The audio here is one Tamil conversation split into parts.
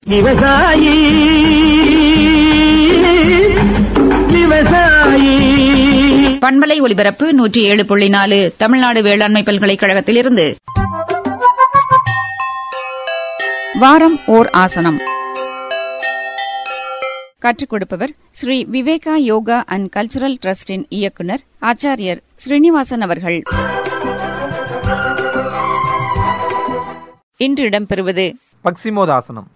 விவசாயி விவசாயி பண்பலை ஒலிபரப்பு நூற்றி ஏழு புள்ளி நாலு தமிழ்நாடு வேளாண்மை பல்கலைக்கழகத்திலிருந்து வாரம் ஓர் ஆசனம் கற்றுக் கொடுப்பவர் ஸ்ரீ விவேகா யோகா அண்ட் கல்ச்சுரல் டிரஸ்டின் இயக்குனர் ஆச்சாரியர் ஸ்ரீனிவாசன் அவர்கள் இன்று இடம்பெறுவது பக்சிமோதாசனம்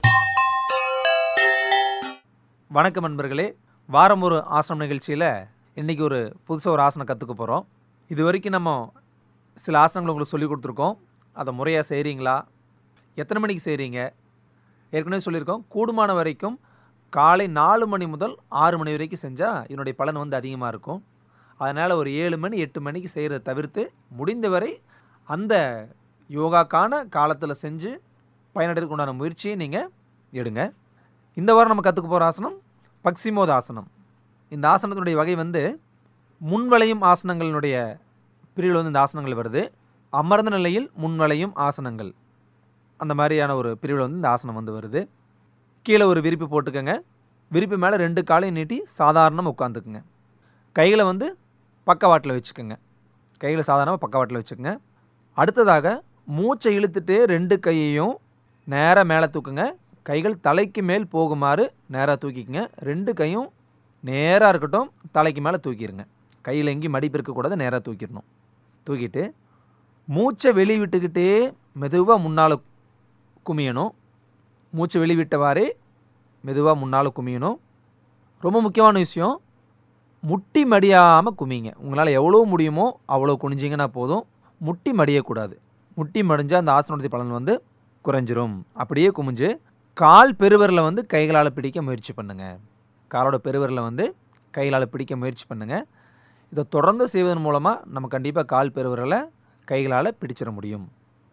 வணக்கம் நண்பர்களே வாரம் ஒரு ஆசனம் நிகழ்ச்சியில் இன்றைக்கி ஒரு புதுசாக ஒரு ஆசனம் கற்றுக்க போகிறோம் இது வரைக்கும் நம்ம சில ஆசனங்கள் உங்களுக்கு சொல்லி கொடுத்துருக்கோம் அதை முறையாக செய்கிறீங்களா எத்தனை மணிக்கு செய்கிறீங்க ஏற்கனவே சொல்லியிருக்கோம் கூடுமான வரைக்கும் காலை நாலு மணி முதல் ஆறு மணி வரைக்கும் செஞ்சால் இதனுடைய பலன் வந்து அதிகமாக இருக்கும் அதனால் ஒரு ஏழு மணி எட்டு மணிக்கு செய்கிறத தவிர்த்து முடிந்தவரை அந்த யோகாக்கான காலத்தில் செஞ்சு பயனடைறதுக்கு உண்டான முயற்சியை நீங்கள் எடுங்க இந்த வாரம் நம்ம கற்றுக்க போகிற ஆசனம் பக்சிமோத ஆசனம் இந்த ஆசனத்தினுடைய வகை வந்து முன்வளையும் ஆசனங்களினுடைய பிரிவில் வந்து இந்த ஆசனங்கள் வருது அமர்ந்த நிலையில் முன்வளையும் ஆசனங்கள் அந்த மாதிரியான ஒரு பிரிவில் வந்து இந்த ஆசனம் வந்து வருது கீழே ஒரு விரிப்பு போட்டுக்கோங்க விரிப்பு மேலே ரெண்டு காலையும் நீட்டி சாதாரணமாக உட்காந்துக்குங்க கைகளை வந்து பக்கவாட்டில் வச்சுக்கோங்க கைகளை சாதாரணமாக பக்கவாட்டில் வச்சுக்கோங்க அடுத்ததாக மூச்சை இழுத்துட்டு ரெண்டு கையையும் நேராக மேலே தூக்குங்க கைகள் தலைக்கு மேல் போகுமாறு நேராக தூக்கிக்கங்க ரெண்டு கையும் நேராக இருக்கட்டும் தலைக்கு மேலே தூக்கிடுங்க கையில் எங்கேயும் மடிப்பு இருக்கக்கூடாது நேராக தூக்கிடணும் தூக்கிட்டு மூச்சை வெளி விட்டுக்கிட்டே மெதுவாக முன்னால் குமியணும் மூச்சை வெளிவிட்டவாறே மெதுவாக முன்னால் குமியணும் ரொம்ப முக்கியமான விஷயம் முட்டி மடியாமல் குமிங்க உங்களால் எவ்வளோ முடியுமோ அவ்வளோ குனிஞ்சிங்கன்னா போதும் முட்டி மடியக்கூடாது முட்டி மடிஞ்சால் அந்த ஆசனத்துடைய பலன் வந்து குறைஞ்சிரும் அப்படியே குமிஞ்சு கால் பெருவரில் வந்து கைகளால் பிடிக்க முயற்சி பண்ணுங்க காலோட பெருவரில் வந்து கைகளால் பிடிக்க முயற்சி பண்ணுங்க இதை தொடர்ந்து செய்வதன் மூலமாக நம்ம கண்டிப்பாக கால் பெருவரில் கைகளால் பிடிச்சிட முடியும்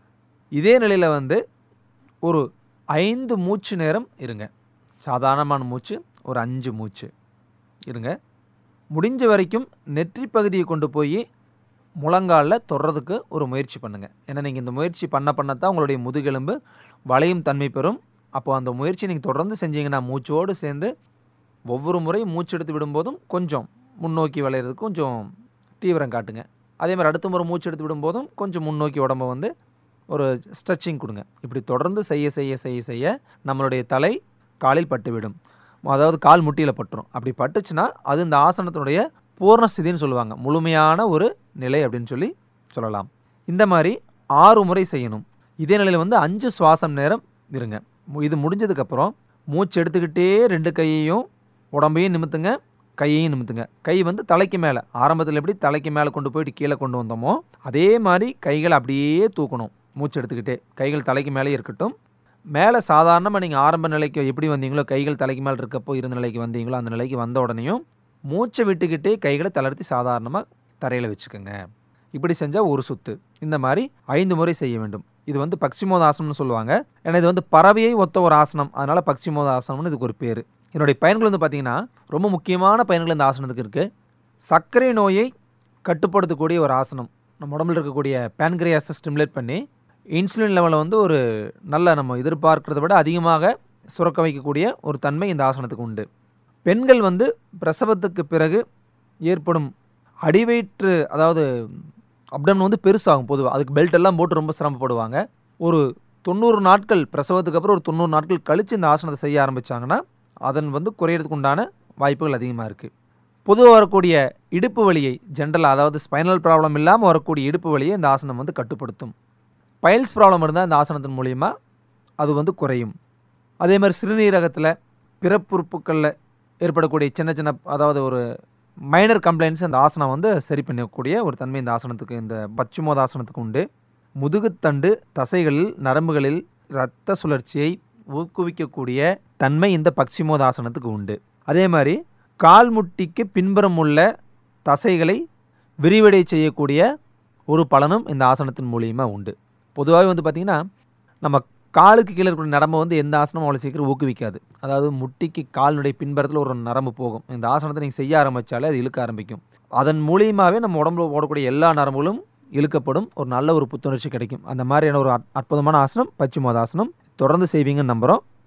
இதே நிலையில் வந்து ஒரு ஐந்து மூச்சு நேரம் இருங்க சாதாரணமான மூச்சு ஒரு அஞ்சு மூச்சு இருங்க முடிஞ்ச வரைக்கும் நெற்றி பகுதியை கொண்டு போய் முழங்காலில் தொடுறதுக்கு ஒரு முயற்சி பண்ணுங்கள் ஏன்னா நீங்கள் இந்த முயற்சி பண்ண பண்ணத்தான் உங்களுடைய முதுகெலும்பு வளையும் தன்மை பெறும் அப்போ அந்த முயற்சி நீங்கள் தொடர்ந்து செஞ்சீங்கன்னா மூச்சோடு சேர்ந்து ஒவ்வொரு முறையும் மூச்சு எடுத்து விடும்போதும் கொஞ்சம் முன்னோக்கி வளையிறதுக்கு கொஞ்சம் தீவிரம் காட்டுங்க அதே மாதிரி அடுத்த முறை மூச்சு எடுத்து விடும்போதும் கொஞ்சம் முன்னோக்கி உடம்ப வந்து ஒரு ஸ்ட்ரெச்சிங் கொடுங்க இப்படி தொடர்ந்து செய்ய செய்ய செய்ய செய்ய நம்மளுடைய தலை காலில் பட்டுவிடும் அதாவது கால் முட்டியில் பட்டுரும் அப்படி பட்டுச்சுன்னா அது இந்த ஆசனத்தினுடைய பூர்ணஸ்திதின்னு சொல்லுவாங்க முழுமையான ஒரு நிலை அப்படின்னு சொல்லி சொல்லலாம் இந்த மாதிரி ஆறு முறை செய்யணும் இதே நிலையில் வந்து அஞ்சு சுவாசம் நேரம் இருங்க மு- இது முடிஞ்சதுக்கப்புறம் மூச்சு எடுத்துக்கிட்டே ரெண்டு கையையும் உடம்பையும் நிமித்துங்க கையையும் நிமித்துங்க கை வந்து தலைக்கு மேலே ஆரம்பத்தில் எப்படி தலைக்கு மேலே கொண்டு போயிட்டு கீழே கொண்டு வந்தோமோ அதே மாதிரி கைகளை அப்படியே தூக்கணும் மூச்சு எடுத்துக்கிட்டே கைகள் தலைக்கு மேலே இருக்கட்டும் மேலே சாதாரணமாக நீங்கள் ஆரம்ப நிலைக்கு எப்படி வந்தீங்களோ கைகள் தலைக்கு மேலே இருக்கப்போ இருந்த நிலைக்கு வந்தீங்களோ அந்த நிலைக்கு வந்த உடனேயும் மூச்சை விட்டுக்கிட்டே கைகளை தளர்த்தி சாதாரணமாக தரையில் வச்சுக்கோங்க இப்படி செஞ்சால் ஒரு சுத்து இந்த மாதிரி ஐந்து முறை செய்ய வேண்டும் இது வந்து பக்ஷிமோதாசனம்னு சொல்லுவாங்க ஏன்னா இது வந்து பறவையை ஒத்த ஒரு ஆசனம் அதனால் பக்ஷிமோதாசனம்னு இதுக்கு ஒரு பேர் இதனுடைய பயன்கள் வந்து பார்த்திங்கன்னா ரொம்ப முக்கியமான பயன்கள் இந்த ஆசனத்துக்கு இருக்குது சர்க்கரை நோயை கட்டுப்படுத்தக்கூடிய ஒரு ஆசனம் நம்ம உடம்புல இருக்கக்கூடிய பேன்கிரியாஸை ஸ்டிமுலேட் பண்ணி இன்சுலின் லெவலை வந்து ஒரு நல்ல நம்ம எதிர்பார்க்கிறத விட அதிகமாக சுரக்க வைக்கக்கூடிய ஒரு தன்மை இந்த ஆசனத்துக்கு உண்டு பெண்கள் வந்து பிரசவத்துக்கு பிறகு ஏற்படும் அடிவயிற்று அதாவது அப்டன் வந்து பெருசாகும் பொதுவாக அதுக்கு பெல்ட் எல்லாம் போட்டு ரொம்ப சிரமப்படுவாங்க ஒரு தொண்ணூறு நாட்கள் பிரசவத்துக்கு அப்புறம் ஒரு தொண்ணூறு நாட்கள் கழித்து இந்த ஆசனத்தை செய்ய ஆரம்பித்தாங்கன்னா அதன் வந்து குறையிறதுக்கு உண்டான வாய்ப்புகள் அதிகமாக இருக்குது பொதுவாக வரக்கூடிய இடுப்பு வலியை ஜென்ரலாக அதாவது ஸ்பைனல் ப்ராப்ளம் இல்லாமல் வரக்கூடிய இடுப்பு வலியை இந்த ஆசனம் வந்து கட்டுப்படுத்தும் பைல்ஸ் ப்ராப்ளம் இருந்தால் இந்த ஆசனத்தின் மூலிமா அது வந்து குறையும் அதே மாதிரி சிறுநீரகத்தில் பிறப்புறுப்புகளில் ஏற்படக்கூடிய சின்ன சின்ன அதாவது ஒரு மைனர் கம்ப்ளைண்ட்ஸ் இந்த ஆசனம் வந்து சரி பண்ணக்கூடிய ஒரு தன்மை இந்த ஆசனத்துக்கு இந்த பச்சுமோத ஆசனத்துக்கு உண்டு முதுகுத்தண்டு தசைகளில் நரம்புகளில் இரத்த சுழற்சியை ஊக்குவிக்கக்கூடிய தன்மை இந்த பக்ஷிமோத ஆசனத்துக்கு உண்டு அதே மாதிரி கால் முட்டிக்கு பின்புறம் உள்ள தசைகளை விரிவடை செய்யக்கூடிய ஒரு பலனும் இந்த ஆசனத்தின் மூலியமாக உண்டு பொதுவாகவே வந்து பார்த்திங்கன்னா நம்ம காலுக்கு கீழே இருக்கிற நரம்பை வந்து எந்த ஆசனமும் அவ்வளோ சீக்கிரம் ஊக்குவிக்காது அதாவது முட்டிக்கு காலினுடைய பின்புறத்தில் ஒரு நரம்பு போகும் இந்த ஆசனத்தை நீங்கள் செய்ய ஆரம்பித்தாலே அது இழுக்க ஆரம்பிக்கும் அதன் மூலியமாகவே நம்ம உடம்புல ஓடக்கூடிய எல்லா நரம்புகளும் இழுக்கப்படும் ஒரு நல்ல ஒரு புத்துணர்ச்சி கிடைக்கும் அந்த மாதிரியான ஒரு அற்- அற்புதமான ஆசனம் பச்சிமோதாசனம் தொடர்ந்து செய்வீங்கன்னு நம்புகிறோம்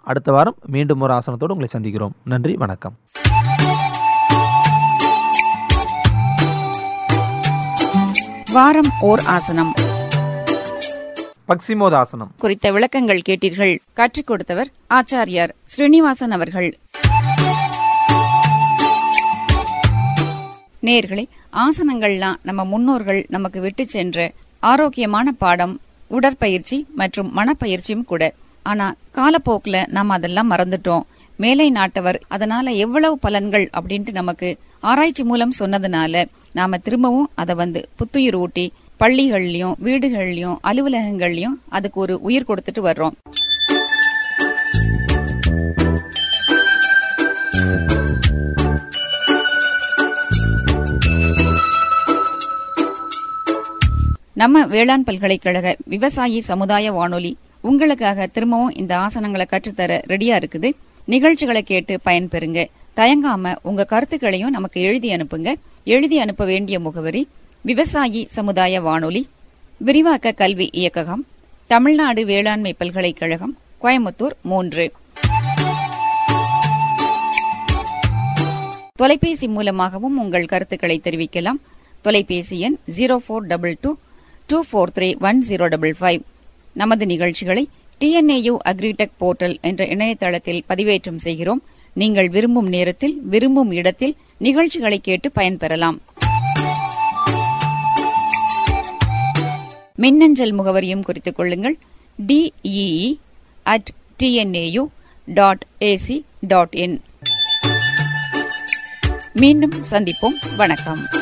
அடுத்த வாரம் மீண்டும் ஒரு ஆசனத்தோடு உங்களை சந்திக்கிறோம் நன்றி வணக்கம் வாரம் ஓர் ஆசனம் பக்சிமோதாசனம் குறித்த விளக்கங்கள் கேட்டீர்கள் கற்றுக் கொடுத்தவர் ஆச்சாரியார் ஸ்ரீனிவாசன் அவர்கள் நேர்களே ஆசனங்கள்லாம் நம்ம முன்னோர்கள் நமக்கு விட்டு சென்ற ஆரோக்கியமான பாடம் உடற்பயிற்சி மற்றும் மனப்பயிற்சியும் கூட ஆனா காலப்போக்குல நாம அதெல்லாம் மறந்துட்டோம் மேலை நாட்டவர் அதனால எவ்வளவு பலன்கள் அப்படின்ட்டு நமக்கு ஆராய்ச்சி மூலம் சொன்னதுனால நாம திரும்பவும் அதை வந்து புத்துயிர் ஊட்டி பள்ளிகள்லயும் வீடுகள்லயும் அலுவலகங்கள்லயும் அதுக்கு ஒரு உயிர் கொடுத்துட்டு வர்றோம் நம்ம வேளாண் பல்கலைக்கழக விவசாயி சமுதாய வானொலி உங்களுக்காக திரும்பவும் இந்த ஆசனங்களை கற்றுத்தர ரெடியா இருக்குது நிகழ்ச்சிகளை கேட்டு பயன்பெறுங்க தயங்காம உங்க கருத்துக்களையும் நமக்கு எழுதி அனுப்புங்க எழுதி அனுப்ப வேண்டிய முகவரி விவசாயி சமுதாய வானொலி விரிவாக்க கல்வி இயக்ககம் தமிழ்நாடு வேளாண்மை பல்கலைக்கழகம் கோயம்புத்தூர் மூன்று தொலைபேசி மூலமாகவும் உங்கள் கருத்துக்களை தெரிவிக்கலாம் தொலைபேசி எண் zero four double two two four three one zero double five நமது நிகழ்ச்சிகளை டிஎன்ஏயு அக்ரிடெக் போர்ட்டல் என்ற இணையதளத்தில் பதிவேற்றம் செய்கிறோம் நீங்கள் விரும்பும் நேரத்தில் விரும்பும் இடத்தில் நிகழ்ச்சிகளை கேட்டு பயன்பெறலாம் மின்னஞ்சல் முகவரியும் குறித்துக் கொள்ளுங்கள் DEE at TNAU dot AC dot in மீண்டும் சந்திப்போம் வணக்கம்